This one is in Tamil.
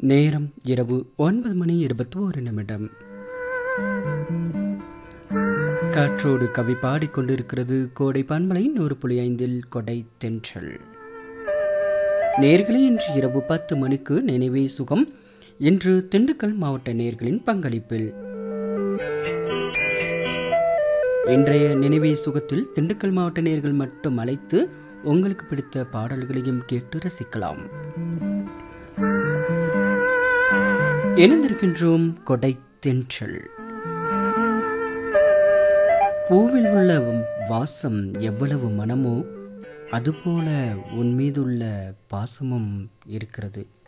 நேரம் இரவு ஒன்பது மணி இருபத்தி ஒரு நிமிடம் காற்றோடு கவி பாடிக்கொண்டிருக்கிறது கோடை பன்மலை நூறு புள்ளி ஐந்தில் கொடை தென்றல் நேர்களே இன்று இரவு பத்து மணிக்கு நினைவே சுகம் இன்று திண்டுக்கல் மாவட்ட நேர்களின் பங்களிப்பில் இன்றைய நினைவே சுகத்தில் திண்டுக்கல் மாவட்ட நேர்கள் மட்டும் அழைத்து உங்களுக்கு பிடித்த பாடல்களையும் கேட்டு ரசிக்கலாம் இணைந்திருக்கின்றோம் கொடை தென்றல் பூவில் உள்ள வாசம் எவ்வளவு மனமோ அதுபோல உன் மீதுள்ள பாசமும் இருக்கிறது